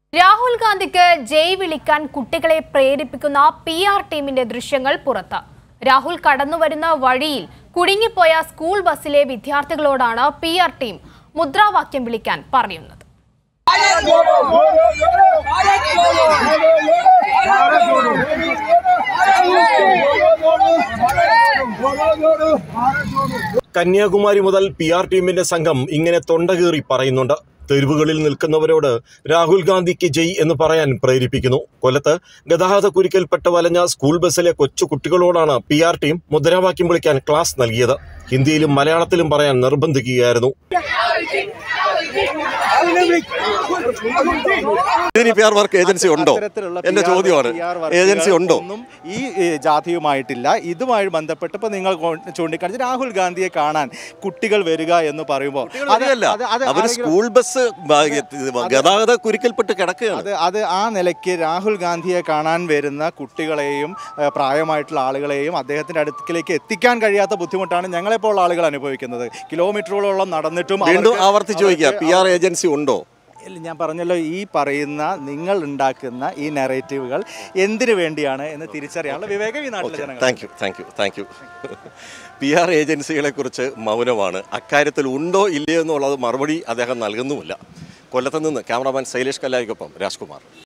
രാഹുൽ ഗാന്ധിക്ക് ജയ് വിളിക്കാൻ കുട്ടികളെ പ്രേരിപ്പിക്കുന്ന പി ആർ ടീമിന്റെ ദൃശ്യങ്ങൾ പുറത്ത് രാഹുൽ കടന്നുവരുന്ന വഴിയിൽ കുടുങ്ങിപ്പോയ സ്കൂൾ ബസ്സിലെ വിദ്യാർത്ഥികളോടാണ് പി ആർ ടീം മുദ്രാവാക്യം വിളിക്കാൻ പറയുന്നത് കന്യാകുമാരി മുതൽ പി ആർ ടീമിന്റെ സംഘം ഇങ്ങനെ തൊണ്ടകീറി പറയുന്നുണ്ട് തെരുവുകളിൽ നിൽക്കുന്നവരോട് രാഹുൽ ഗാന്ധിക്ക് ജയ് എന്ന് പറയാൻ പ്രേരിപ്പിക്കുന്നു കൊല്ലത്ത് ഗതാഗത കുരുക്കിൽപ്പെട്ട് വലഞ്ഞ സ്കൂൾ ബസ്സിലെ കൊച്ചു കുട്ടികളോടാണ് പി ആർ ടീം മുദ്രാവാക്യം വിളിക്കാൻ ക്ലാസ് നൽകിയത് ഹിന്ദിയിലും മലയാളത്തിലും പറയാൻ നിർബന്ധിക്കുകയായിരുന്നു ഇതിന് പി ആർ വർക്ക് ഏജൻസി ഉണ്ടോ അത്തരത്തിലുള്ള എന്റെ PR ചോദ്യമാണ് PR വർക്കുകൾ ഏജൻസി ഉണ്ടോ ഒന്നും ഈ ഏ, ജാതിയുമായിട്ടില്ല ഇതുമായി ബന്ധപ്പെട്ട് ഇപ്പൊ നിങ്ങൾ കൊ- ചൂണ്ടിക്കാണിച്ച രാഹുൽ ഗാന്ധിയെ കാണാൻ കുട്ടികൾ വരിക എന്ന് പറയുമ്പോൾ അത് അതല്ല അത് അത് അവര് ആരെങ്കിലും- സ്കൂൾ ബസ് ബ- ഗതാഗത കുരുക്കിൽപ്പെട്ട് കിടക്കുകയാണ് അത് അത് ആ നിലയ്ക്ക് രാഹുൽ ഗാന്ധിയെ കാണാൻ വരുന്ന കുട്ടികളെയും ഏ, പ്രായമായിട്ടുള്ള ആളുകളെയും അദ്ദേഹത്തിന്റെ അടുക്കിലേക്ക് എത്തിക്കാൻ കഴിയാത്ത ബുദ്ധിമുട്ടാണ് ഞങ്ങളെപ്പോലുള്ള ആളുകൾ അനുഭവിക്കുന്നത് കിലോമീറ്ററുകളോളം നടന്നിട്ടും വീണ്ടും അവർക്ക് ആവർത്തിച്ച് ചോദിക്കുക അവർക്ക് പി ആർ ഏജൻസി ഉണ്ടോ ഇല്ല, ഞാൻ പറഞ്ഞല്ലോ ഈ പറയുന്ന നിങ്ങൾ ഉണ്ടാക്കുന്ന ഈ നെറേറ്റീവുകൾ എന്തിനു വേണ്ടിയാണ് എന്ന് തിരിച്ചറിയാനുള്ള വിവേകം ഈ നാട്ടിലെ ജനങ്ങൾ thank you thank you thank you P R ഏജൻസികളെ കുറിച്ച് മൗനമാണ് അക്കാര്യത്തിൽ ഉണ്ടോ ഇല്ലയോ എന്നുള്ളത് മറുപടി അദ്ദേഹം നൽകുന്നുമില്ല കൊല്ലത്ത് നിന്ന് ക്യാമറാമാൻ ശൈലേഷ് കല്ലാരിക്കൊപ്പം രാജ്കുമാർ